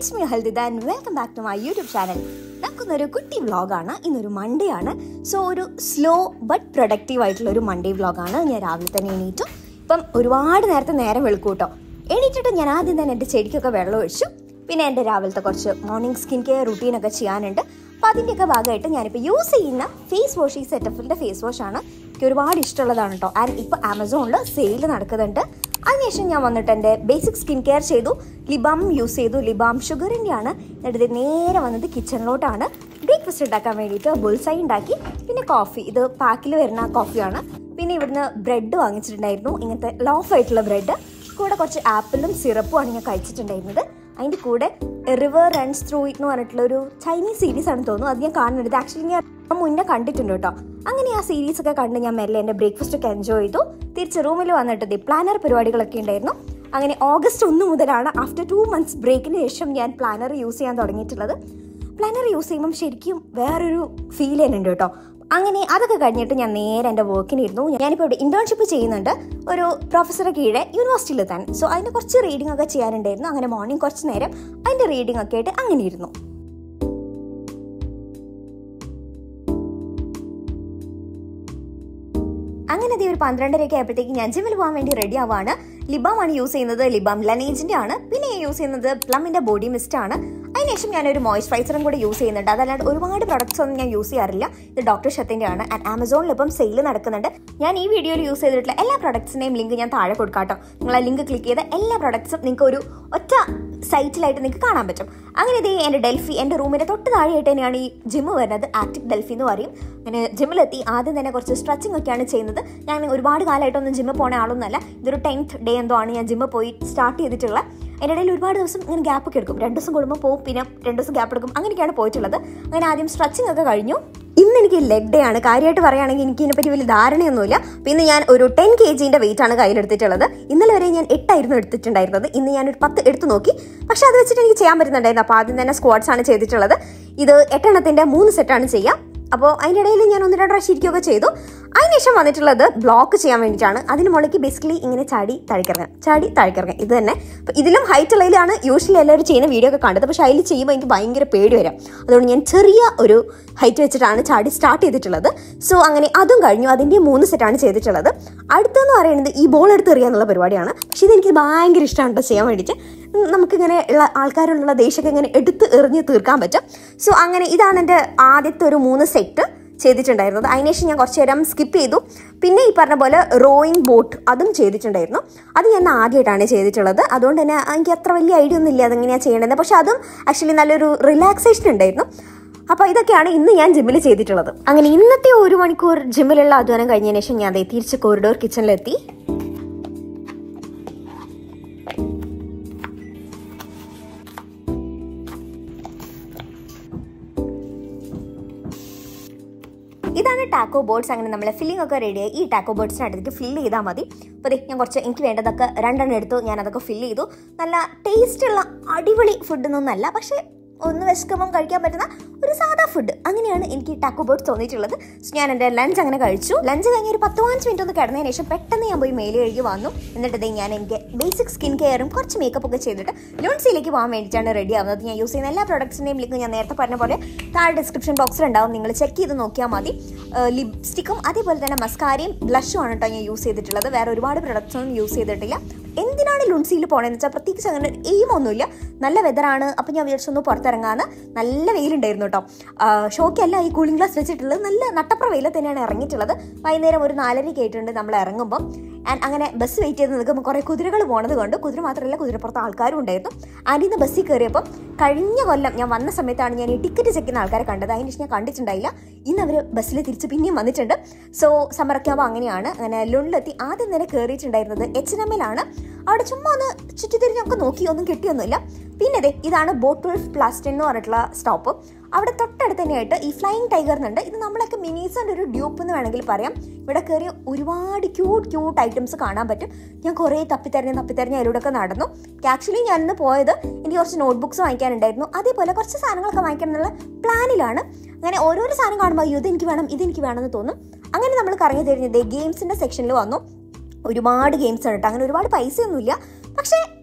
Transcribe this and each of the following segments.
it's me health and welcome back to my YouTube channel നമുക്കൊന്നൊരു കുട്ടി വ്ളോഗാണ് ഇന്നൊരു മൺഡേ ആണ് സോ ഒരു സ്ലോ ബട്ട് പ്രൊഡക്റ്റീവ് ആയിട്ടുള്ള ഒരു മൺഡേ വ്ളോഗാണ് ഞാൻ രാവിലെ തന്നെ എണീറ്റു ഇപ്പം ഒരുപാട് നേരത്തെ നേരം വെളുക്കും കേട്ടോ എണീറ്റിട്ട് ഞാൻ ആദ്യം തന്നെ എൻ്റെ ചെടിക്കൊക്കെ വെള്ളം ഒഴിച്ചു പിന്നെ എൻ്റെ രാവിലത്തെ കുറച്ച് മോർണിംഗ് സ്കിൻ കെയർ റുട്ടീനൊക്കെ ചെയ്യാനുണ്ട് അപ്പോൾ അതിൻ്റെയൊക്കെ ഭാഗമായിട്ട് ഞാനിപ്പോൾ യൂസ് ചെയ്യുന്ന ഫേസ് വാഷ് ഈ സെറ്റഫിൻ്റെ ഫേസ് വാഷാണ് എനിക്ക് ഒരുപാട് ഇഷ്ടമുള്ളതാണ് കേട്ടോ ആൻഡ് ഇപ്പോൾ ആമസോണിൽ സെയിൽ നടക്കുന്നുണ്ട് അതിനുശേഷം ഞാൻ വന്നിട്ട് എൻ്റെ ബേസിക് സ്കിൻ കെയർ ചെയ്തു ലിബാം യൂസ് ചെയ്തു ലിബാം ഷുഗറിൻ്റെ ആണ് എന്നിട്ട് ഇത് നേരെ വന്നത് കിച്ചണിലോട്ടാണ് ബ്രേക്ക്ഫാസ്റ്റ് ഉണ്ടാക്കാൻ വേണ്ടിയിട്ട് ബുൾസൈ ഉണ്ടാക്കി പിന്നെ കോഫി ഇത് പാക്കിൽ വരുന്ന കോഫിയാണ് പിന്നെ ഇവിടുന്ന് ബ്രെഡ് വാങ്ങിച്ചിട്ടുണ്ടായിരുന്നു ഇങ്ങനത്തെ ലോഫ് ആയിട്ടുള്ള ബ്രെഡ് കൂടെ കുറച്ച് ആപ്പിളും സിറപ്പുമാണ് ഞാൻ കഴിച്ചിട്ടുണ്ടായിരുന്നത് അതിൻ്റെ കൂടെ റിവർ റൺസ് ത്രൂ ഇറ്റ് എന്ന് പറഞ്ഞിട്ടുള്ള ഒരു ചൈനീസ് സീരീസ് ആണ് തോന്നുന്നു അത് ഞാൻ കാണുന്നത് ആക്ച്വലി ഞാൻ മുന്നേ കണ്ടിട്ടുണ്ട് കേട്ടോ അങ്ങനെ ആ സീരീസ് ഒക്കെ കണ്ട് ഞാൻ മെല്ലെ എൻ്റെ ബ്രേക്ക്ഫാസ്റ്റ് ഒക്കെ എൻജോയ് ചെയ്തു തിരിച്ച് റൂമിൽ വന്നിട്ട് ദി പ്ലാനർ പരിപാടികളൊക്കെ ഉണ്ടായിരുന്നു അങ്ങനെ ഓഗസ്റ്റ് ഒന്ന് മുതലാണ് ആഫ്റ്റർ ടു മന്ത്സ് ബ്രേക്കിന് ശേഷം ഞാൻ പ്ലാനർ യൂസ് ചെയ്യാൻ തുടങ്ങിയിട്ടുള്ളത് പ്ലാനർ യൂസ് ചെയ്യുമ്പം ശരിക്കും വേറൊരു ഫീൽ ചെയ്യുന്നുണ്ട് കേട്ടോ അങ്ങനെ അതൊക്കെ കഴിഞ്ഞിട്ട് ഞാൻ നേരെ എൻ്റെ വർക്കിനിരുന്നു ഞാനിപ്പോൾ ഇവിടെ ഇന്റേൺഷിപ്പ് ചെയ്യുന്നുണ്ട് ഒരു പ്രൊഫസറെ കീഴെ യൂണിവേഴ്സിറ്റിയിൽ തന്നെ സോ അതിൻ്റെ കുറച്ച് റീഡിംഗ് ഒക്കെ ചെയ്യാനുണ്ടായിരുന്നു അങ്ങനെ മോർണിംഗ് കുറച്ച് നേരം അതിൻ്റെ റീഡിംഗ് ഒക്കെ ആയിട്ട് അങ്ങനെ ഇരുന്നു അങ്ങനെ അതേ ഒരു പന്ത്രണ്ടരയൊക്കെ ആയപ്പോഴത്തേക്ക് ഞാൻ ജിമ്മിൽ പോകാൻ വേണ്ടി റെഡി ആവാണ് ലിബാം ആണ് യൂസ് ചെയ്യുന്നത് ലിബാം ലനേജിന്റെ ആണ് പിന്നെ യൂസ് ചെയ്യുന്നത് പ്ലമിന്റെ ബോഡി മിസ്റ്റ് ആണ് അതിനുശേഷം ഞാനൊരു മോയ്സ്ചറൈസറും കൂടി യൂസ് ചെയ്യുന്നുണ്ട് അതല്ലാണ്ട് ഒരുപാട് പ്രൊഡക്ട്സ് ഒന്നും ഞാൻ യൂസ് ചെയ്യാറില്ല ഇത് ഡോക്ടർ ഷത്തിന്റെ ആണ് ആൻഡ് ആമസോണിൽ ഇപ്പം സെയിൽ നടക്കുന്നുണ്ട് ഞാൻ ഈ വീഡിയോയിൽ യൂസ് ചെയ്തിട്ടുള്ള എല്ലാ പ്രൊഡക്ട്സിന്റെയും ലിങ്ക് ഞാൻ താഴെ കൊടുക്കാം കേട്ടോ നിങ്ങൾ ആ ലിങ്ക് ക്ലിക്ക് ചെയ്ത എല്ലാ പ്രൊഡക്ട്സും നിങ്ങൾക്ക് ഒരു ഒറ്റ സൈറ്റിലായിട്ട് നിങ്ങൾക്ക് കാണാൻ പറ്റും അങ്ങനെ ഇതേ എൻ്റെ ഡെൽഫി എൻ്റെ റൂമിൻ്റെ തൊട്ട് താഴെയായിട്ട് തന്നെയാണ് ഈ ജിമ്മ് വരുന്നത് ആക്റ്റീവ് ഡെൽഫി എന്ന് പറയും അങ്ങനെ ജിമ്മിലെത്തി ആദ്യം തന്നെ കുറച്ച് സ്ട്രെച്ചിങ് ഒക്കെയാണ് ചെയ്യുന്നത് ഞാൻ ഒരുപാട് കാലമായിട്ടൊന്നും ജിമ്മിൽ പോണ ആളൊന്നുമല്ല ഇതൊരു ടെൻത്ത് ഡേ എന്തോ ആണ് ഞാൻ ജിമ്മിൽ പോയി സ്റ്റാർട്ട് ചെയ്തിട്ടുള്ളത് അതിൻ്റെ ഇടയിൽ ഒരുപാട് ദിവസം ഇങ്ങനെ ഗ്യാപ്പ് ഒക്കെ എടുക്കും രണ്ട് ദിവസം കൂടുമ്പോൾ പോകും പിന്നെ രണ്ട് ദിവസം ഗ്യാപ്പ് എടുക്കും അങ്ങനെയൊക്കെയാണ് പോയിട്ടുള്ളത് അങ്ങനെ ആദ്യം സ്ട്രെച്ചിങ് ഒക്കെ കഴിഞ്ഞു ഇന്ന് എനിക്ക് ലെഗ് ഡേ ആണ് കാര്യമായിട്ട് പറയുകയാണെങ്കിൽ എനിക്ക് ഇതിനെപ്പറ്റി വലിയ ധാരണയൊന്നുമില്ല പിന്നെ ഞാൻ ഒരു ടെൻ കെ ജിന്റെ വെയിറ്റ് ആണ് കയ്യിലെടുത്തിട്ടുള്ളത് ഇന്നലെ വരെ ഞാൻ എട്ടായിരുന്നു എടുത്തിട്ടുണ്ടായിരുന്നത് ഇന്ന് ഞാൻ ഒരു പത്ത് എടുത്തു നോക്കി പക്ഷെ അത് വെച്ചിട്ട് എനിക്ക് ചെയ്യാൻ പറ്റുന്നുണ്ടായിരുന്നു അപ്പോൾ ആദ്യം തന്നെ സ്ക്വാഡ്സ് ആണ് ചെയ്തിട്ടുള്ളത് ഇത് എട്ടെണ്ണത്തിന്റെ മൂന്ന് സെറ്റാണ് ചെയ്യാം അപ്പോൾ അതിൻ്റെ ഇടയിൽ ഞാൻ ഒന്ന് രണ്ട് പ്രാവശ്യം ഇരിക്കുകയൊക്കെ ചെയ്തു അതിനുശേഷം വന്നിട്ടുള്ളത് ബ്ലോക്ക് ചെയ്യാൻ വേണ്ടിയിട്ടാണ് അതിന് മുകളിലേക്ക് ബേസിക്കലി ഇങ്ങനെ ചാടി താഴ്ക്കിറങ്ങാം ചാടി താഴ്ക്കിറങ്ങാം ഇത് തന്നെ അപ്പോൾ ഇതിലും ഹൈറ്റ് ഉള്ളതിലാണ് യൂഷ്വലി എല്ലാവരും ചെയ്യുന്ന വീഡിയോ ഒക്കെ കണ്ടത് പക്ഷേ അതിൽ ചെയ്യുമ്പോൾ എനിക്ക് ഭയങ്കര പേടി വരാം അതുകൊണ്ട് ഞാൻ ചെറിയ ഒരു ഹൈറ്റ് വെച്ചിട്ടാണ് ചാടി സ്റ്റാർട്ട് ചെയ്തിട്ടുള്ളത് സോ അങ്ങനെ അതും കഴിഞ്ഞു അതിൻ്റെ മൂന്ന് സെറ്റാണ് ചെയ്തിട്ടുള്ളത് അടുത്തെന്ന് പറയുന്നത് ഈ ബോൾ എടുത്ത് എറിയുക എന്നുള്ള പരിപാടിയാണ് പക്ഷേ ഇതെനിക്ക് ഭയങ്കര ഇഷ്ടമാണ് കേട്ടോ ചെയ്യാൻ വേണ്ടിയിട്ട് നമുക്കിങ്ങനെ ഉള്ള ആൾക്കാരോടുള്ള ദേഷ്യമൊക്കെ ഇങ്ങനെ എടുത്ത് എറിഞ്ഞ് തീർക്കാൻ പറ്റും സോ അങ്ങനെ ഇതാണ് എൻ്റെ ആദ്യത്തെ ഒരു മൂന്ന് സെറ്റ് ചെയ്തിട്ടുണ്ടായിരുന്നത് അതിനുശേഷം ഞാൻ കുറച്ച് നേരം സ്കിപ്പ് ചെയ്തു പിന്നെ ഈ പറഞ്ഞ പോലെ റോയിങ് ബോട്ട് അതും ചെയ്തിട്ടുണ്ടായിരുന്നു അത് ഞാൻ ആദ്യമായിട്ടാണ് ചെയ്തിട്ടുള്ളത് അതുകൊണ്ട് തന്നെ എനിക്ക് അത്ര വലിയ ഐഡിയ ഒന്നും ഇല്ല അതെങ്ങനെയാണ് ചെയ്യേണ്ടത് പക്ഷെ അതും ആക്ച്വലി നല്ലൊരു റിലാക്സേഷൻ ഉണ്ടായിരുന്നു അപ്പോൾ ഇതൊക്കെയാണ് ഇന്ന് ഞാൻ ജിമ്മിൽ ചെയ്തിട്ടുള്ളത് അങ്ങനെ ഇന്നത്തെ ഒരു മണിക്കൂർ ജിമ്മിലുള്ള അധ്വാനം കഴിഞ്ഞതിന് ശേഷം ഞാൻ അതേ തിരിച്ച് കോറിഡോർ കിച്ചണിലെത്തി ഇതാണ് ടാക്കോ ബോർഡ്സ് അങ്ങനെ നമ്മളെ ഫില്ലിംഗ് ഒക്കെ റെഡിയായി ഈ ടാക്കോ ബോർഡ്സിനടുത്തേക്ക് ഫില്ല് ചെയ്താൽ മതി അപ്പോൾ ദേ ഞാൻ കുറച്ച് എനിക്ക് വേണ്ടതൊക്കെ രണ്ടെണ്ണം എടുത്തു ഞാൻ അതൊക്കെ ഫില്ല് ചെയ്തു നല്ല ടേസ്റ്റുള്ള അടിപൊളി ഫുഡൊന്നല്ല പക്ഷേ ഒന്ന് വിശക്കുമ്പം കഴിക്കാൻ പറ്റുന്ന ഒരു സാധാ ഫുഡ് അങ്ങനെയാണ് എനിക്ക് ടാക്കോ ബോർഡ്സ് തോന്നിയിട്ടുള്ളത് സോ ഞാൻ എൻ്റെ ലഞ്ച് അങ്ങനെ കഴിച്ചു ലഞ്ച് കഴിഞ്ഞ് ഒരു പത്ത് പതിനഞ്ച് മിനിറ്റ് ഒന്ന് കിടന്നതിന് ശേഷം പെട്ടെന്ന് ഞാൻ പോയി മേലെ കഴുകി വന്നു എന്നിട്ട് ദേ ഞാൻ എനിക്ക് ബേസിക് സ്കിൻ കെയറും കുറച്ച് മേക്കപ്പ് ഒക്കെ ചെയ്തിട്ട് ലുൺസിയിലേക്ക് പോകാൻ വേണ്ടിയിട്ടാണ് റെഡി ആവുന്നത് ഞാൻ യൂസ് ചെയ്യുന്ന എല്ലാ പ്രൊഡക്ട്സിൻ്റെയും ലിങ്ക് ഞാൻ നേരത്തെ പറഞ്ഞ പോലെ താഴെ ഡിസ്ക്രിപ്ഷൻ ബോക്സിൽ ഉണ്ടാവും നിങ്ങൾ ചെക്ക് ചെയ്ത് നോക്കിയാൽ മതി ലിപ്സ്റ്റിക്കും അതേപോലെ തന്നെ മസ്കാരയും ബ്ലഷും ആണ് കേട്ടോ ഞാൻ യൂസ് ചെയ്തിട്ടുള്ളത് വേറെ ഒരുപാട് പ്രൊഡക്ട്സ് ഒന്നും യൂസ് ചെയ്തിട്ടില്ല എന്തിനാണ് ലുൺസിയിൽ പോകണമെന്ന് വെച്ചാൽ പ്രത്യേകിച്ച് അങ്ങനെ എയിം ഒന്നുമില്ല നല്ല വെതറാണ് അപ്പം ഞാൻ വിചാരിച്ചൊന്ന് പുറത്തിറങ്ങാന്ന് നല്ല വെയിലുണ്ടായിരുന്നു കേട്ടോ ഷോക്കല്ല ഈ കൂളിംഗ് ഗ്ലാസ് വെച്ചിട്ടുള്ളത് നല്ല നട്ടപ്ര വെയിൽ തന്നെയാണ് ഇറങ്ങിയിട്ടുള്ളത് വൈകുന്നേരം ഒരു നാലരയ്ക്ക് ആയിട്ടുണ്ട് നമ്മൾ ഇറങ്ങുമ്പോൾ ആൻഡ് അങ്ങനെ ബസ് വെയിറ്റ് ചെയ്ത് നിൽക്കുമ്പോൾ കുറേ കുതിരകൾ പോണത് കൊണ്ട് കുതിര മാത്രമല്ല കുതിരപ്പുറത്ത് ആൾക്കാരും ഉണ്ടായിരുന്നു ആൻഡ് ഇന്ന് ബസ്സിൽ കയറിയപ്പോൾ കഴിഞ്ഞ കൊല്ലം ഞാൻ വന്ന സമയത്താണ് ഞാൻ ഈ ടിക്കറ്റ് ചെക്ക് ചെയ്യുന്ന ആൾക്കാരെ കണ്ടത് അതിന് ശേഷം ഞാൻ കണ്ടിട്ടുണ്ടായില്ല ഇന്ന് അവർ ബസ്സിൽ തിരിച്ച് പിന്നെയും വന്നിട്ടുണ്ട് സോ സമ്മറൊക്കെ ആകുമ്പോൾ അങ്ങനെയാണ് അങ്ങനെ ലുണ്ടിലെത്തി ആദ്യം തന്നെ കയറിയിട്ടുണ്ടായിരുന്നത് എച്ച് എൻ എമ്മിലാണ് അവിടെ ചുമ്മാ ഒന്ന് ചുറ്റിത്തിരിഞ്ഞൊക്കെ നോക്കി ഒന്നും കിട്ടിയൊന്നുമില്ല പിന്നെ അതെ ഇതാണ് ബോട്ട് വൾഫ് പ്ലാസ്റ്റൻ എന്ന് പറഞ്ഞിട്ടുള്ള സ്റ്റോപ്പ് അവിടെ തൊട്ടടുത്ത് തന്നെയായിട്ട് ഈ ഫ്ലൈയിങ് ടൈഗർ എന്നുണ്ട് ഇത് നമ്മളൊക്കെ മിനീസിൻ്റെ ഒരു ഡ്യൂപ്പ് എന്ന് വേണമെങ്കിൽ പറയാം ഇവിടെ കയറി ഒരുപാട് ക്യൂട്ട് ക്യൂട്ട് ഐറ്റംസ് കാണാൻ പറ്റും ഞാൻ കുറേ തപ്പിത്തെരഞ്ഞ് തപ്പിത്തെരഞ്ഞ് അതിലൂടെയൊക്കെ നടന്നു ആക്ച്വലി ഞാൻ ഇന്ന് പോയത് എനിക്ക് കുറച്ച് നോട്ട്ബുക്സ് വാങ്ങിക്കാനുണ്ടായിരുന്നു അതേപോലെ കുറച്ച് സാധനങ്ങളൊക്കെ വാങ്ങിക്കണം എന്നുള്ള പ്ലാനിലാണ് അങ്ങനെ ഓരോരോ സാധനം കാണുമ്പോൾ അയ്യോ ഇതെനിക്ക് വേണം ഇതെനിക്ക് വേണമെന്ന് തോന്നും അങ്ങനെ നമ്മൾ കറങ്ങി തിരിഞ്ഞത് ഗെയിംസിൻ്റെ സെക്ഷനിൽ വന്നു ഒരുപാട് ഗെയിംസ് ആണ് കേട്ടോ അങ്ങനെ ഒരുപാട് പൈസയൊന്നുമില്ല പക്ഷേ വേണ്ട ഒന്നേ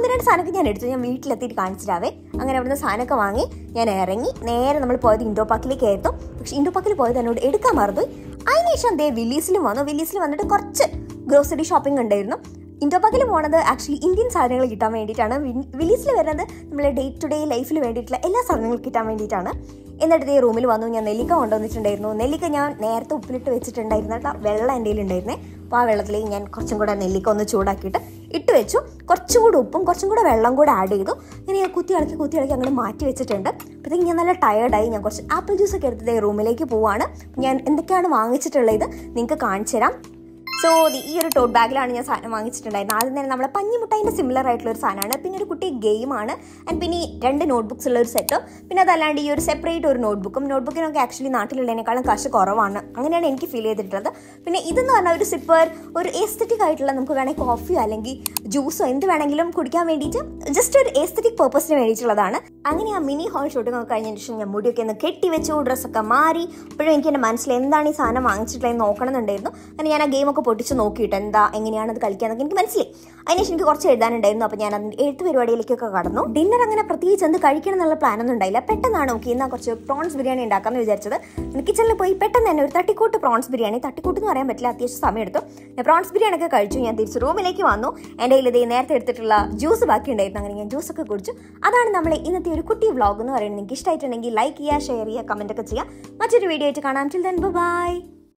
ഒന്ന് രണ്ട് സാധനമൊക്കെ ഞാൻ എടുത്തു ഞാൻ വീട്ടിലെത്തിയിട്ട് കാണിച്ചിട്ടാവേ അങ്ങനെ അവിടുന്ന് സാധനമൊക്കെ വാങ്ങി ഞാൻ ഇറങ്ങി നേരെ നമ്മൾ പോയത് ഇൻഡോ പാർക്കിലേക്കായിരുന്നു പക്ഷേ ഇൻഡോ പാർക്കിൽ പോയത് എന്നോട് എടുക്കാൻ മറന്നുപോയി അതിനുശേഷം ദേ വില്ലീസിലും വന്നു വില്ലീസിൽ വന്നിട്ട് കുറച്ച് ഗ്രോസറി ഷോപ്പിംഗ് ഉണ്ടായിരുന്നു ഇൻഡോ പാർക്കിൽ പോണത് ആക്ച്വലി ഇന്ത്യൻ സാധനങ്ങൾ കിട്ടാൻ വേണ്ടിയിട്ടാണ് വില്ലീസിൽ വരുന്നത് നമ്മളെ ഡേ ടു ഡേ ലൈഫിൽ വേണ്ടിയിട്ടുള്ള എല്ലാ സാധനങ്ങളും കിട്ടാൻ വേണ്ടിയിട്ടാണ് എന്നിട്ട് ഈ റൂമിൽ വന്നു ഞാൻ നെല്ലിക്ക കൊണ്ടുവന്നിട്ടുണ്ടായിരുന്നു നെല്ലിക്ക ഞാൻ നേരത്തെ ഉപ്പിലിട്ട് വെച്ചിട്ടുണ്ടായിരുന്ന കേട്ടോ വെള്ളം എൻ്റെ കയ്യിലുണ്ടായിരുന്നേ അപ്പോൾ ആ വെള്ളത്തിലേക്ക് ഞാൻ കുറച്ചും കൂടെ നെല്ലിക്ക ഒന്ന് ചൂടാക്കിയിട്ട് ഇട്ട് വെച്ചു കുറച്ചും കൂടെ ഉപ്പും കുറച്ചും കൂടെ വെള്ളം കൂടെ ആഡ് ചെയ്തു ഇങ്ങനെ ഞാൻ കുത്തി ഇളക്കി കുത്തി ഇളക്കി അങ്ങോട്ട് മാറ്റി വെച്ചിട്ടുണ്ട് അപ്പോഴത്തേക്ക് ഞാൻ നല്ല ടയേർഡായി ഞാൻ കുറച്ച് ആപ്പിൾ ജ്യൂസ് ഒക്കെ എടുത്തത് റൂമിലേക്ക് പോവാണ് ഞാൻ എന്തൊക്കെയാണ് വാങ്ങിച്ചിട്ടുള്ളത് നിങ്ങൾക്ക് കാണിച്ചു തരാം സോ ഈ ഒരു ടോട്ട് ബാഗിലാണ് ഞാൻ സാധനം വാങ്ങിച്ചിട്ടുണ്ടായിരുന്നത് ആദ്യം തന്നെ നമ്മളെ പഞ്ഞിമുട്ടായിൻ്റെ സിമിലർ ആയിട്ടുള്ള ഒരു സാധനമാണ് പിന്നെ ഒരു കുട്ടി ഗെയിമാണ് ആൻഡ് പിന്നെ ഈ രണ്ട് നോട്ട്ബുക്സ് ഉള്ള ഒരു സെറ്റും പിന്നെ അതല്ലാണ്ട് ഈ ഒരു സെപ്പറേറ്റ് ഒരു നോട്ട്ബുക്കും നോട്ട്ബുക്കിനൊക്കെ ആക്ച്വലി നാട്ടിലുള്ളതിനേക്കാളും കാശ് കുറവാണ് അങ്ങനെയാണ് എനിക്ക് ഫീൽ ചെയ്തിട്ടുള്ളത് പിന്നെ ഇതെന്ന് പറഞ്ഞാൽ ഒരു സിപ്പർ ഒരു എസ്തറ്റിക് ആയിട്ടുള്ള നമുക്ക് വേണമെങ്കിൽ കോഫിയോ അല്ലെങ്കിൽ ജ്യൂസോ എന്ത് വേണമെങ്കിലും കുടിക്കാൻ വേണ്ടിയിട്ട് ജസ്റ്റ് ഒരു എസ്തറ്റിക് പേർപ്പസിന് വേണ്ടിയിട്ടുള്ളതാണ് അങ്ങനെ ആ മിനി ഹോൾ ഷൂട്ടിംഗ് ഒക്കെ കഴിഞ്ഞതിന് ശേഷം ഞാൻ മുടിയൊക്കെ ഒന്ന് കെട്ടി വെച്ചു ഡ്രസ്സൊക്കെ മാറി അപ്പോഴും എനിക്ക് എൻ്റെ മനസ്സിൽ എന്താണ് ഈ സാധനം വാങ്ങിച്ചിട്ടുള്ളത് നോക്കണം എന്നുണ്ടായിരുന്നു അങ്ങനെ ഞാൻ ആ ഗെയിമൊക്കെ പൊട്ടിച്ച് നോക്കിയിട്ട് എന്താ എങ്ങനെയാണ് അത് കളിക്കാന്നൊക്കെ എനിക്ക് മനസ്സിലായി അതിനുശേഷം എനിക്ക് കുറച്ച് എഴുതാനുണ്ടായിരുന്നു അപ്പോൾ ഞാൻ അതിൻ്റെ എഴുത്ത് പരിപാടിയിലേക്കൊക്കെ കടന്നു ഡിന്നർ അങ്ങനെ പ്രത്യേകിച്ച് എന്ത് കഴിക്കണം എന്നുള്ള പ്ലാനൊന്നും ഉണ്ടായില്ല പെട്ടെന്നാണ് നോക്കി എന്നാൽ കുറച്ച് പ്രോൺസ് ബിരിയാണി ഉണ്ടാക്കാമെന്ന് വിചാരിച്ചത് കിച്ചണിൽ പോയി പെട്ടെന്ന് തന്നെ ഒരു തട്ടിക്കൂട്ട് പ്രോൺസ് ബിരിയാണി തട്ടിക്കൂട്ട് എന്ന് പറയാൻ പറ്റില്ല അത്യാവശ്യം സമയം എടുത്തു ഞാൻ പ്രോൺസ് ബിരിയാണി ഒക്കെ കഴിച്ചു ഞാൻ തിരിച്ച് റൂമിലേക്ക് വന്നു എൻ്റെ കയ്യിൽ ഇതേ നേരത്തെ എടുത്തിട്ടുള്ള ജ്യൂസ് ബാക്കി ഉണ്ടായിരുന്നു അങ്ങനെ ഞാൻ ജ്യൂസ് ഒക്കെ കുടിച്ചു അതാണ് നമ്മളെ ഇന്നത്തെ ഒരു കുട്ടി വ്ളോഗ് എന്ന് പറയുന്നത് നിങ്ങൾക്ക് ഇഷ്ടമായിട്ടുണ്ടെങ്കിൽ ലൈക്ക് ചെയ്യുക ഷെയർ ചെയ്യുക കമൻ്റ് ഒക്കെ ചെയ്യുക മറ്റൊരു വീഡിയോ ആയിട്ട് കാണാം ടിൽ ദെൻ ബൈ